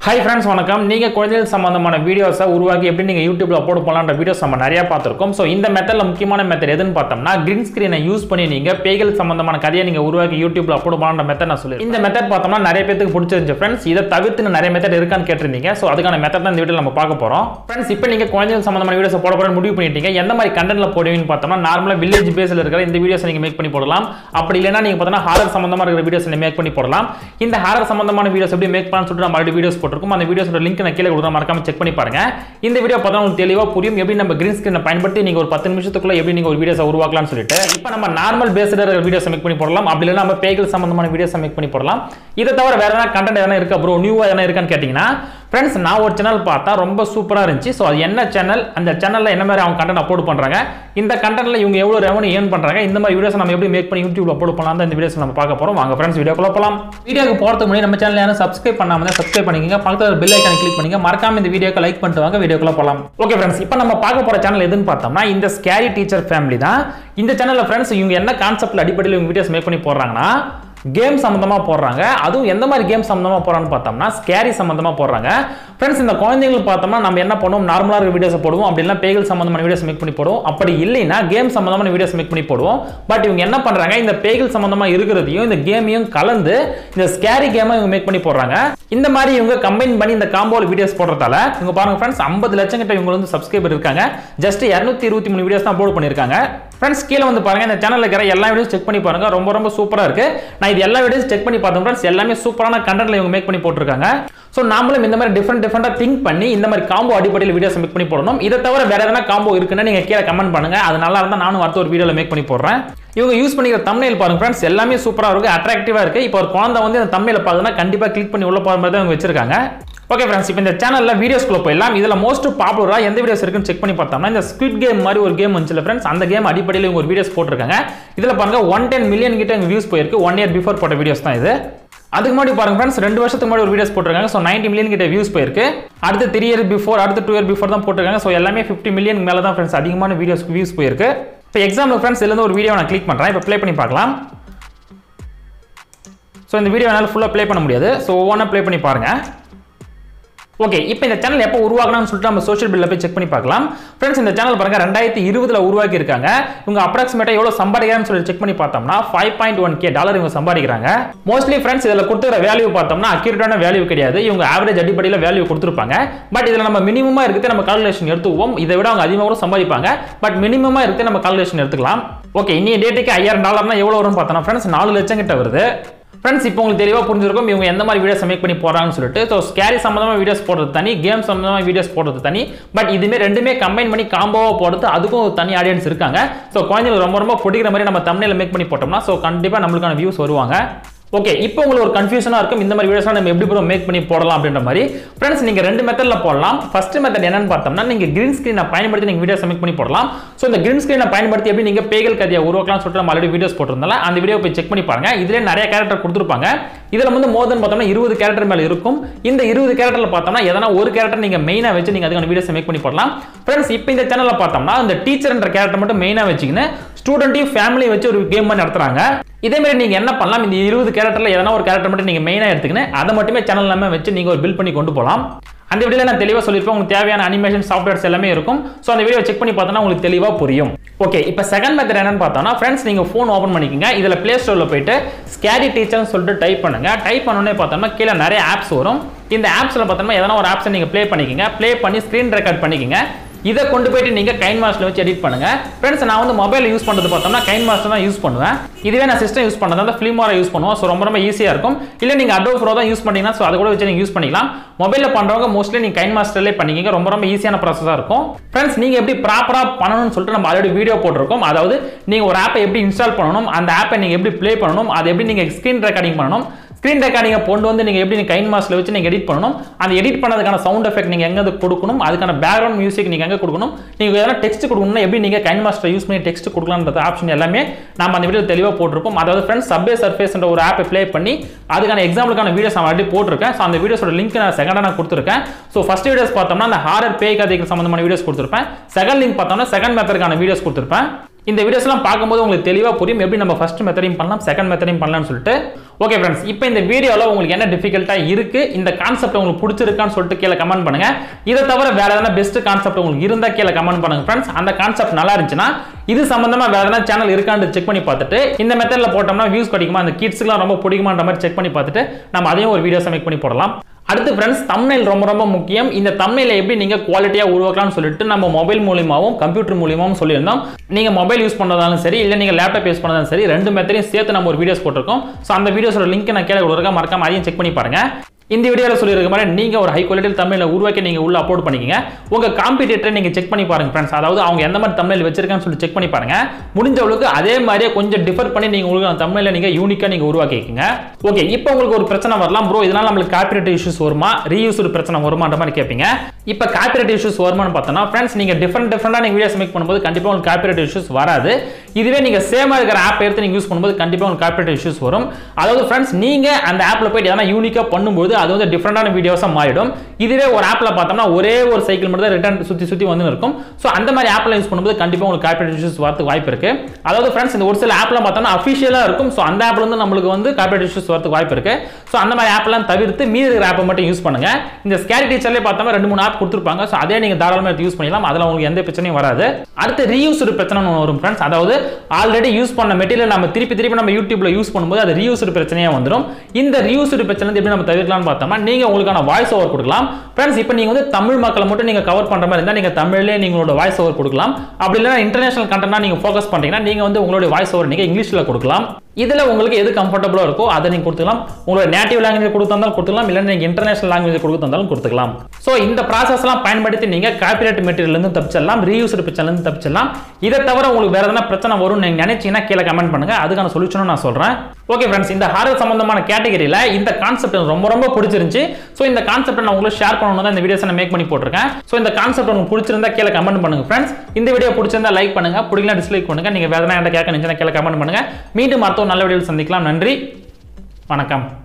hi friends வணக்கம் நீங்கள் குழந்தைகள் சம்பந்தமான வீடியோஸை உருவாக்கி எப்படி நீங்கள் யூடியூப்ல அப்லோட் பண்ணலான்ற வீடியோஸ் நம்ம நிறைய பார்த்துருக்கோம் ஸோ இந்த மெத்தடில் முக்கியமான மெத்தட் எதுன்னு பார்த்தோம்னா கிரீன் ஸ்க்ரீனை யூஸ் பண்ணி நீங்கள் பேய்கள் சம்பந்தமான கதையை நீங்கள் உருவாக்கி யூடியூப்ல அப்லோட் பண்ணலான்ற மெத்தட் நான் சொல்லி இந்த மெத்தட் பார்த்தோம்னா நிறைய பேருக்கு பிடிச்சிருந்துச்சு ஃப்ரெண்ட்ஸ் இதை தவிர்த்து நிறைய மெத்தட் இருக்கான்னு கேட்டிருந்தீங்க ஸோ அதுக்கான மெத்தட் தான் இந்த வீடியோ நம்ம பார்க்க போகிறோம் ஃப்ரெண்ட்ஸ் இப்போ நீங்கள் குழந்தைகள் சம்பந்தமான வீடியோஸ் போட போகிறேன் முடிவு பண்ணிட்டீங்க எந்த மாதிரி கண்டென்ட்ல போடுவீங்கன்னு பார்த்தோம்னா நார்மலாக வில்லேஜ் பேஸில் இருக்கிற இந்த வீடியோஸ் நீங்கள் மேக் பண்ணி போடலாம் அப்படி இல்லைன்னா நீங்கள் பார்த்தோன்னா ஹாரர் சம்பந்தமாக இருக்கிற வீடியோஸ் மேக் பண்ணி போடலாம் இந்த ஹாரர் சம்பந்தமான வீடியோஸ் எப்படி மேக் பண்ணலாம்னு சொல்லிட்டு நம்ம ஆல்ரெடி வீடியோஸ் போட்டிருக்கோம் அந்த வீடியோஸோட லிங்க் நான் கீழே கொடுக்குறேன் மறக்காம செக் பண்ணி பாருங்க இந்த வீடியோ பார்த்தா உங்களுக்கு தெளிவாக புரியும் எப்படி நம்ம கிரீன் ஸ்கிரீனை பயன்படுத்தி நீங்கள் ஒரு பத்து நிமிஷத்துக்குள்ள எப்படி நீங்கள் ஒரு வீடியோஸை உருவாக்கலாம்னு சொல்லிட்டு இப்போ நம்ம நார்மல் பேஸ்டு வீடியோஸ் மேக் பண்ணி போடலாம் அப்படி இல்லைன்னா நம்ம பேய்கள் சம்பந்தமான வீடியோஸ் மேக் பண்ணி போடலாம் இதை தவிர வேற எதனா கண்டென்ட் எதனா இருக்கா ப்ரோ நியூவாக எதனா இருக்கான்னு கேட்டிங்கன்னா ஃப்ரெண்ட்ஸ் நான் ஒரு சேனல் பார்த்தா ரொம்ப சூப்பராக இருந்துச்சு ஸோ அது என்ன சேனல் அந்த சேனலில் என்ன மாதிரி அவங்க கண்டென்ட் அப்லோட் பண்ணுறாங்க இந்த கண்டென்ட்ல இவங்க எவ்வளோ ரெவன்யூ ஏர்ன் பண்ணுறாங்க இந்த மாதிரி வீடியோஸ் நம்ம எப்படி மேக் பண்ணி யூடியூப்ல அப்லோட் பண்ணலாம் தான் இந்த வீடியோஸ் நம்ம பார்க்க போகிறோம் வாங்க ஃப்ரெண்ட்ஸ் வீடியோக்குள்ள போகலாம் வீடியோக்கு போகிறதுக்கு முன்னாடி நம்ம சேனல் யாரும் சப்ஸ்கிரைப் பண்ணாமல் தான் சப்ஸ்கிரைப் பண்ணிக்கங்க பக்கத்தில் பெல் ஐக்கான கிளிக் பண்ணிங்க மறக்காம இந்த வீடியோக்கு லைக் பண்ணிட்டு வாங்க வீடியோக்குள்ள போகலாம் ஓகே ஃப்ரெண்ட்ஸ் இப்போ நம்ம பார்க்க போகிற சேனல் எதுன்னு பார்த்தோம்னா இந்த ஸ்கேரி டீச்சர் ஃபேமிலி தான் இந்த சேனலில் ஃப்ரெண்ட்ஸ் இவங்க என்ன கான்செப்ட்ல அடிப்படையில் இவங்க வீடியோஸ் மேக் பண்ணி போடுறாங்கன்னா கேம் சம்மந்தமாக போடுறாங்க அதுவும் எந்த மாதிரி கேம் சம்மந்தமாக போடுறான்னு பார்த்தோம்னா ஸ்கேரி சம்மந்தமாக போடுறாங்க ஃப்ரெண்ட்ஸ் இந்த குழந்தைங்களுக்கு பார்த்தோம்னா நம்ம என்ன பண்ணுவோம் நார்மலாக இருக்கிற வீடியோஸ் போடுவோம் அப்படின்னா பேய்கள் சம்மந்தமான வீடியோஸ் மேக் பண்ணி போடுவோம் அப்படி இல்லைன்னா கேம் சம்மந்தமான வீடியோஸ் மேக் பண்ணி போடுவோம் பட் இவங்க என்ன பண்ணுறாங்க இந்த பேய்கள் சம்மந்தமாக இருக்கிறதையும் இந்த கேமையும் கலந்து இந்த ஸ்கேரி கேமை இவங்க மேக் பண்ணி போடுறாங்க இந்த மாதிரி இவங்க கம்பைன் பண்ணி இந்த காம்போல வீடியோஸ் போடுறதால இவங்க பாருங்க ஃப்ரெண்ட்ஸ் ஐம்பது லட்சம் கிட்ட இவங்க வந்து சப்ஸ்கிரைபர் இருக்காங்க ஜஸ்ட் இரநூத்தி இருபத்தி மூணு வீடியோஸ் தான் அப்லோட் பண்ணியிருக்காங்க ஃப்ரெண்ட்ஸ் கீழே வந்து பாருங்க இந்த சேனலில் இருக்கிற எல்லா வீடியோஸ் செக் பண்ணி பாருங்க ரொம்ப ரொம்ப சூப்பராக இருக்கு நான் இது எல்லா வீடியோஸ் செக் பண்ணி பார்த்தேன் ஃப்ரெண்ட்ஸ் எல்லாமே சூப்பரான கண்டென்ட்ல இவங்க மேக் பண்ணி போட்டிருக்காங்க ஸோ நாமளும் இந்த மாதிரி டிஃப்ரெண்ட் டிஃப்ரெண்டாக திங்க் பண்ணி இந்த மாதிரி காம்போ அடிப்படையில் வீடியோஸ் மேக் பண்ணி போடணும் இதை தவிர வேற எதனா காம்போ இருக்குன்னு நீங்க கீழே கமெண்ட் பண்ணுங்க அது நல்லா இருந்தால் நானும் அடுத்த ஒரு வீடியோவில் மேக் பண்ணி போடுறேன் இவங்க யூஸ் பண்ணிக்கிற தமிழில் பாருங்க ஃப்ரெண்ட்ஸ் எல்லாமே சூப்பராக இருக்கு அட்ராக்டிவாக இருக்கு இப்போ ஒரு குழந்தை வந்து இந்த தமிழில் பார்க்குதுன்னா கண்டிப்பாக கிளிக் பண்ணி உள்ள போகிற மாதிரி தான் இவங்க வச்சிருக்காங்க ஓகே ஃப்ரெண்ட்ஸ் இப்போ இந்த சேனலில் வீடியோஸ்க்குள்ள போயிடலாம் இதில் மோஸ்ட் பாப்புலராக எந்த வீடியோஸ் இருக்குன்னு செக் பண்ணி பார்த்தோம்னா இந்த ஸ்குவிட் கேம் மாதிரி ஒரு கேம் வந்துச்சுல ஃப்ரெண்ட்ஸ் அந்த கேம் அடிப்படையில் இவங்க ஒரு வீடியோஸ் போட்டிருக்காங்க இதில் பாருங்க ஒன் டென் மில்லியன் கிட்ட இவங்க வியூஸ் போயிருக்கு ஒன் இயர் பிஃபோர் போட்ட வீடியோஸ் தான் இது அதுக்கு முன்னாடி பாருங்க ஃப்ரெண்ட்ஸ் ரெண்டு வருஷத்துக்கு முன்னாடி ஒரு வீடியோஸ் போட்டிருக்காங்க ஸோ நைன்டி மில்லியன் கிட்ட வியூஸ் போயிருக்கு அடுத்து த்ரீ இயர் பிஃபோர் அடுத்து டூ இயர் பிஃபோர் தான் போட்டிருக்காங்க ஸோ எல்லாமே ஃபிஃப்டி மில்லியன் மேலே தான் ஃப்ரெண்ட்ஸ் அதிகமான வீடியோஸ் வியூஸ் போயிருக்கு இப்போ எக்ஸாம்பிள் ஃப்ரெண்ட்ஸ் இதுலேருந்து ஒரு வீடியோ நான் கிளிக் பண்ணுறேன் இப்போ ப்ளே பண்ணி பார்க்கலாம் ஸோ இந்த வீடியோ என்னால் ஃபுல்லாக ப்ளே பண்ண முடியாது ஸோ ஒவ்வொன்றா ப்ளே பண்ணி பாருங்கள் ஓகே இப்போ இந்த சேனல் எப்போ உருவாக்கணும்னு சொல்லிட்டு நம்ம சோஷியல் பில்ல போய் செக் பண்ணி பார்க்கலாம் ஃப்ரெண்ட்ஸ் இந்த சேனல் பாருங்க ரெண்டாயிரத்தி இருபதுல உருவாக்கி இருக்காங்க இவங்க அப்ராக்சிமேட்டா எவ்வளவு சம்பாதிக்கிறான்னு சொல்லி செக் பண்ணி பார்த்தோம்னா five point one K dollar இவங்க சம்பாதிக்கிறாங்க மோஸ்ட்லி ஃப்ரெண்ட்ஸ் இதில் கொடுத்துற வேல்யூ பார்த்தோம்னா அக்யூரேட்டான வேல்யூ கிடையாது இவங்க ஆவரேஜ் அடிப்படையில் வேல்யூ கொடுத்துருப்பாங்க பட் இதில் நம்ம மினிமமாக இருக்குது நம்ம கால்குலேஷன் எடுத்துக்குவோம் இதை விட அவங்க அதிகமாக கூட சம்பாதிப்பாங்க பட் மினிமமாக இருக்குது நம்ம கால்குலேஷன் எடுத்துக்கலாம் ஓகே இன்னைய டேட்டுக்கு ஐயாயிரம் டாலர்னா எவ்வளோ வரும்னு பார்த்தோம்னா ஃப்ரெண்ட்ஸ் நாலு லட்சம் கிட்ட வருது ஃப்ரெண்ட்ஸ் இப்போ உங்களுக்கு தெளிவாக புரிஞ்சிருக்கும் இவங்க எந்த மாதிரி வீடியோஸ் மேக் பண்ணி போடுறாங்கன்னு சொல்லிட்டு ஸோ ஸ்கேரி சம்மந்தமாக வீடியோஸ் போடுறது தனி கேம் சம்மந்தமாக வீடியோஸ் போடுறது தனி பட் இதுமே ரெண்டுமே கம்பைன் பண்ணி காம்போவாக போடுறது அதுக்கும் ஒரு தனி ஆடியன்ஸ் இருக்காங்க ஸோ குழந்தைங்களுக்கு ரொம்ப ரொம்ப பிடிக்கிற மாதிரி நம்ம தமிழில் மேக் பண்ணி போட்டோம்னா ஸோ கண்டிப்பாக நம்மளுக்கான வியூஸ் வருவாங்க ஓகே இப்போ உங்களுக்கு ஒரு கன்ஃபியூஷனாக இருக்கும் இந்த மாதிரி வீடியோஸ்லாம் நம்ம எப்படி ப்ரோ மேக் பண்ணி போடலாம் அப்படின்ற மாதிரி ஃப்ரெண்ட்ஸ் நீங்கள் ரெண்டு மெத்தடில் போடலாம் ஃபர்ஸ்ட் மெத்தட் என்னன்னு பார்த்தோம்னா நீங்கள் கிரீன் ஸ்க்ரீனை பயன்படுத்தி நீங்கள் வீடியோஸ் மேக் பண்ணி போடலாம் ஸோ இந்த கிரீன் ஸ்க்ரீனை பயன்படுத்தி எப்படி நீங்கள் பேகல் கதையை உருவாக்கலாம்னு சொல்லிட்டு நம்ம ஆல்ரெடி வீடியோஸ் போட்டிருந்தால அந்த வீடியோ போய் செக் பண்ணி பாருங்க இதிலே நிறைய கேரக்டர் கொடுத்துருப்பாங்க இதில் வந்து மோர் தென் பார்த்தோம்னா இருபது கேரக்டர் மேலே இருக்கும் இந்த இருபது கேரக்டரில் பார்த்தோம்னா எதனா ஒரு கேரக்டர் நீங்கள் மெயினாக வச்சு நீங்கள் அதுக்கான வீடியோஸ் மேக் பண்ணி போடலாம் ஃப்ரெண்ட்ஸ் இப்போ இந்த சேனலில் பார்த்தோம்னா இந்த டீச்சர்ன்ற கேரக்டர் மட்டும் மெயினாக வச்சுக்கின்னு ஸ்டூடெண்ட்டையும் ஃபேமிலியும் வச்சு ஒரு கேம் மாதிரி நடத்துறாங்க இதே மாதிரி நீங்க என்ன பண்ணலாம் இந்த இருபது கேரக்டர்ல எதனா ஒரு கேரக்டர் மட்டும் நீங்க மெயினா எடுத்துக்கின்னு அதை மட்டுமே சேனல் இல்லாம வச்சு நீங்க ஒரு பில் பண்ணி கொண்டு போகலாம் அந்த வீடியோல நான் தெளிவாக சொல்லியிருப்பேன் உங்களுக்கு தேவையான அனிமேஷன் சாஃப்ட்வேர்ஸ் எல்லாமே இருக்கும் ஸோ அந்த வீடியோ செக் பண்ணி பார்த்தோன்னா உங்களுக்கு தெளிவாக புரியும் ஓகே இப்போ செகண்ட் மெத்தட் என்னன்னு பார்த்தோம்னா ஃப்ரெண்ட்ஸ் நீங்கள் ஃபோன் ஓப்பன் பண்ணிக்கோங்க இதில் ப்ளே ஸ்டோரில் போயிட்டு ஸ்கேரி டீச்சர்னு சொல்லிட்டு டைப் பண்ணுங்க டைப் பண்ணோன்னே பார்த்தோம்னா கீழே நிறைய ஆப்ஸ் வரும் இந்த ஆப்ஸில் பார்த்தோம்னா எதனா ஒரு ஆப்ஸை நீங்கள் ப்ளே பண்ணிக்கோங்க ப்ளே பண்ணி ஸ்க்ரீன் ரெக்கார்ட் பண்ணிக்கோங்க இதை கொண்டு போயிட்டு நீங்கள் கைன் மாஸ்டர் வச்சு எடிட் பண்ணுங்க ஃப்ரெண்ட்ஸ் நான் வந்து மொபைல் யூஸ் பண்ணுறது பார்த்தோம்னா கைன் மாஸ்டர் தான் யூஸ் பண்ணுவேன் இதுவே நான் சிஸ்டம் யூஸ் பண்ணது அந்த ஃபிலிமாரை யூஸ் பண்ணுவோம் ஸோ ரொம்ப ரொம்ப ஈஸியாக இருக்கும் இல்லை நீங்கள் அடோ ப்ரோ தான் யூஸ் பண்ணீங்கன்னா ஸோ அதை கூட வச்சு நீங்கள் யூஸ் பண்ணிக்கலாம் மொபைலில் பண்ணுறவங்க மோஸ்ட்லி நீங்கள் கைன் மாஸ்டர்லேயே பண்ணிக்கிங்க ரொம்ப ரொம்ப ஈஸியான ப்ராசஸாக இருக்கும் ஃப்ரெண்ட்ஸ் நீங்கள் எப்படி ப்ராப்பராக பண்ணணும்னு சொல்லிட்டு நம்ம ஆல்ரெடி வீடியோ போட்டிருக்கோம் அதாவது நீங்கள் ஒரு ஆப்பை எப்படி இன்ஸ்டால் பண்ணணும் அந்த ஆப்பை நீங்கள் எப்படி ப்ளே பண்ணணும் அதை எப்படி நீங்கள் ஸ்க்ரீன் ரெக்கார்டிங் பண்ணணும் ஸ்க்ரீன் ரெக்கார்டிங்கை கொண்டு வந்து நீங்கள் எப்படி கைன் மாஸ்ல வச்சு நீங்கள் எடிட் பண்ணணும் அந்த எடிட் பண்ணதுக்கான சவுண்ட் எஃபெக்ட் நீங்கள் எங்கே கொடுக்கணும் அதுக்கான பேக்ரவுண்ட் மியூசிக் நீங்கள் எங்கே கொடுக்கணும் நீங்கள் எதனா டெக்ஸ்ட் கொடுக்கணும்னா எப்படி நீங்கள் கைன் மாஸ்டர் யூஸ் பண்ணி டெக்ஸ்ட் கொடுக்கலான்றது ஆப்ஷன் எல்லாமே நம்ம அந்த வீடியோ தெளிவாக போட்டிருப்போம் அதாவது ஃப்ரெண்ட்ஸ் சப்வே சர்ஃபேஸ்ன்ற ஒரு ஆப்பை ப்ளே பண்ணி அதுக்கான எக்ஸாம்பிளுக்கான வீடியோஸ் நான் ஆல்ரெடி போட்டிருக்கேன் ஸோ அந்த வீடியோஸோட லிங்க் நான் செகண்டாக நான் கொடுத்துருக்கேன் ஸோ ஃபர்ஸ்ட் வீடியோஸ் பார்த்தோம்னா அந்த ஹாரர் பேய் கதைகள் சம்மந்தமான வீடியோஸ் கொடுத்துருப்பேன் செகண்ட் லிங்க் பார்த்தோம்னா செகண்ட் மெத்தடுக்கான வீடியோஸ் கொடுத்துருப்பேன் இந்த வீடியோஸ்லாம் பார்க்கும்போது உங்களுக்கு தெளிவாக புரியும் எப்படி நம்ம ஃபர்ஸ்ட் மெத்தடையும் பண்ணலாம் செகண்ட் மெத்தடையும் பண்ணலாம்னு சொல்லிட்டு ஓகே ஃப்ரெண்ட்ஸ் இப்போ இந்த வீடியோவில் உங்களுக்கு என்ன டிஃபிகல்ட்டாக இருக்குது இந்த கான்செப்ட் உங்களுக்கு பிடிச்சிருக்கான்னு சொல்லிட்டு கீழே கமெண்ட் பண்ணுங்க இதை தவிர வேற எதனா பெஸ்ட் கான்செப்ட் உங்களுக்கு இருந்தால் கீழே கமெண்ட் பண்ணுங்க ஃப்ரெண்ட்ஸ் அந்த கான்செப்ட் நல்லா இருந்துச்சுன்னா இது சம்பந்தமா வேற எதனா சேனல் இருக்கான்னு செக் பண்ணி பார்த்துட்டு இந்த மெத்தட்ல போட்டோம்னா வியூஸ் கிடைக்குமா அந்த கிட்ஸ்க்குலாம் ரொம்ப பிடிக்குமான்ற மாதிரி செக் பண்ணி பார்த்துட்டு நம்ம அதையும் ஒரு வீடியோஸ் மேக் பண்ணி போடலாம் அடுத்து ஃப்ரெண்ட்ஸ் தம்னைல் ரொம்ப ரொம்ப முக்கியம் இந்த தம்னைல எப்படி நீங்க குவாலிட்டியா உருவாக்கலாம்னு சொல்லிட்டு நம்ம மொபைல் மூலியமாவும் கம்ப்யூட்டர் மூலியமாவும் சொல்லியிருந்தோம் நீங்க மொபைல் யூஸ் பண்ணதாலும் சரி இல்ல நீங்க லேப்டாப் யூஸ் பண்ணதாலும் சரி ரெண்டு மெத்தடையும் சேர்த்து நம்ம ஒரு வீடியோஸ் போட்டிருக்கோம் ஸோ அந்த வீடியோஸோட லிங்க் நான் கீழே கொடுக்குறேன் மறக்காம அதையும் செக் பண்ணி பாருங்க இந்த வீடியோவில் சொல்லியிருக்க மாதிரி நீங்க ஒரு ஹை குவாலிட்டியில் தமிழில் உருவாக்கி நீங்க உள்ள அப்லோட் பண்ணிக்கங்க உங்க காம்படிட்டரை நீங்க செக் பண்ணி பாருங்க ஃப்ரெண்ட்ஸ் அதாவது அவங்க எந்த மாதிரி தமிழில் வச்சிருக்கான்னு சொல்லி செக் பண்ணி பாருங்க முடிஞ்ச அளவுக்கு அதே மாதிரியே கொஞ்சம் டிஃபர் பண்ணி நீங்க உங்களுக்கு தமிழில் நீங்க யூனிக்கா நீங்க உருவாக்கிக்கங்க ஓகே இப்போ உங்களுக்கு ஒரு பிரச்சனை வரலாம் ப்ரோ இதனால நம்மளுக்கு காப்பிரைட் இஷ்யூஸ் வருமா ரீயூஸ்டு பிரச்சனை வருமான்ற மாதிரி கேட்பீங்க இப்போ காப்பிரைட் இஷ்யூஸ் வருமானு பார்த்தோம்னா ஃப்ரெண்ட்ஸ் நீங்க டிஃபரெண்ட் டிஃபரெண்டாக நீங்க வீடியோஸ் மேக் பண்ணும்போது கண்டிப்பா உங்களுக்கு காப்பிரைட் இஷ்யூஸ் வராது இதுவே நீங்க சேமா இருக்கிற ஆப் எடுத்து நீங்க யூஸ் பண்ணும்போது கண்டிப்பா உங்களுக்கு காப்பிரைட் இஷ்யூஸ் வரும் அதாவது ஃப்ரெண்ட்ஸ் நீங்க அந்த ஆப்ல போயிட்டு எதனா யூனிக்கா பண்ணும்போது அது வந்து டிஃபரெண்டான வீடியோஸாக மாறிடும் இதுவே ஒரு ஆப்ல பார்த்தோம்னா ஒரே ஒரு சைக்கிள் மட்டும் தான் ரிட்டர்ன் சுத்தி சுத்தி வந்து இருக்கும் ஸோ அந்த மாதிரி ஆப்ல யூஸ் பண்ணும்போது கண்டிப்பா உங்களுக்கு காப்பிரைட் இஷ்யூஸ் வரதுக்கு வாய்ப்பு இருக்கு அதாவது ஃப்ரெண்ட்ஸ் இந்த ஒரு சில ஆப்ல பார்த்தோம்னா அஃபிஷியலாக இருக்கும் ஸோ அந்த ஆப்ல இருந்து நம்மளுக்கு வந்து காப்பிரைட் இஷ்யூஸ் வரதுக்கு வாய்ப்பு இருக்கு ஸோ அந்த மாதிரி ஆப்லாம் தவிர்த்து மீதி இருக்கிற ஆப்பை மட்டும் யூஸ் பண்ணுங்க இந்த ஸ்கேரி டீச்சர்லேயே பார்த்தோம்னா ரெண்டு மூணு ஆப் கொடுத்துருப்பாங்க ஸோ அதே நீங்க தாராளமாக எடுத்து யூஸ் பண்ணிடலாம் அதில் உங்களுக்கு எந்த பிரச்சனையும் வராது அடுத்து ரீயூஸ்டு பிரச்சனை ஒன்று வரும் ஃப்ரெண்ட்ஸ் அதாவது ஆல்ரெடி யூஸ் பண்ண மெட்டீரியல் நம்ம திருப்பி திருப்பி நம்ம யூடியூப்ல யூஸ் பண்ணும்போது அது ரீயூஸ்டு பிரச்சனையாக வந்துடும் இந்த ரீயூஸ்டு பிரச்சனை வந்து எப்படி நம்ம தவிர்க்கலாம்னு பார்த்தோம்னா நீங்க உங்களுக்கான வாய்ஸ் ஓவர் கொடுக்கலாம் ஃப்ரெண்ட்ஸ் இப்போ நீங்க வந்து தமிழ் மக்களை மட்டும் நீங்க கவர் பண்ற மாதிரி இருந்தால் நீங்க தமிழ்லேயே நீங்களோட வாய்ஸ் ஓவர் கொடுக்கலாம் அப்படி இல்லைனா இன்டர்நேஷனல் கண்டென்ட்னா நீங்க ஃபோக்கஸ் பண்றீங்கன்னா நீங்க வந்து உங்களுடைய வாய்ஸ் ஓவர் நீங்க இங்கிலீஷ்ல கொடுக்கலாம் இதுல உங்களுக்கு எது கம்ஃபர்டபுளா இருக்கோ அதை நீங்க கொடுத்துக்கலாம் உங்களோட நேட்டிவ் லாங்குவேஜ் கொடுத்தாலும் கொடுத்துக்கலாம் இல்லை நீங்க இன்டர்நேஷனல் லாங்குவேஜ் கொடுத்தாலும் கொடுத்துக்கலாம் ஸோ இந்த ப்ராசஸ்லாம் பயன்படுத்தி நீங்க காப்பிரைட் மெட்டீரியல் இருந்து தப்பிச்சிடலாம் ரீயூஸ்டு பிக்சர்ல இருந்து தப்பிச்சிடலாம் இதை தவிர உங்களுக்கு வேற எதனா பிரச்சனை வரும்னு நீங்க நினைச்சீங்கன்னா கீழே கமெண்ட் பண்ணுங்க அதுக்கான சொல்யூஷனும் நான் சொல்றேன் ஓகே ஃப்ரெண்ட்ஸ் இந்த ஹாரர் சம்பந்தமான கேட்டகரியில இந்த கான்செப்ட் எனக்கு ரொம்ப ரொம்ப பிடிச்சிருந்துச்சு ஸோ இந்த கான்செப்ட் நான் உங்களுக்கு ஷேர் பண்ணணும் தான் இந்த வீடியோஸ் நான் மேக் பண்ணி போட்டிருக்கேன் ஸோ இந்த கான்செப்ட் உங்களுக்கு பிடிச்சிருந்தா கீழே கமெண்ட் பண்ணுங்க ஃப்ரெண்ட்ஸ் இந்த வீடியோ பிடிச்சிருந்தா லைக் பண்ணுங்க பிடிக்கலாம் டிஸ்லைக் பண்ணுங்க நீங்க வேற எதனா என்கிட்ட கேட்க நினைச்சா கீழே கமெண்ட் பண்ணுங்க மீண்டும் மற்ற நல்ல வீடியோவில் சந்திக்கலாம் நன்றி வணக்கம்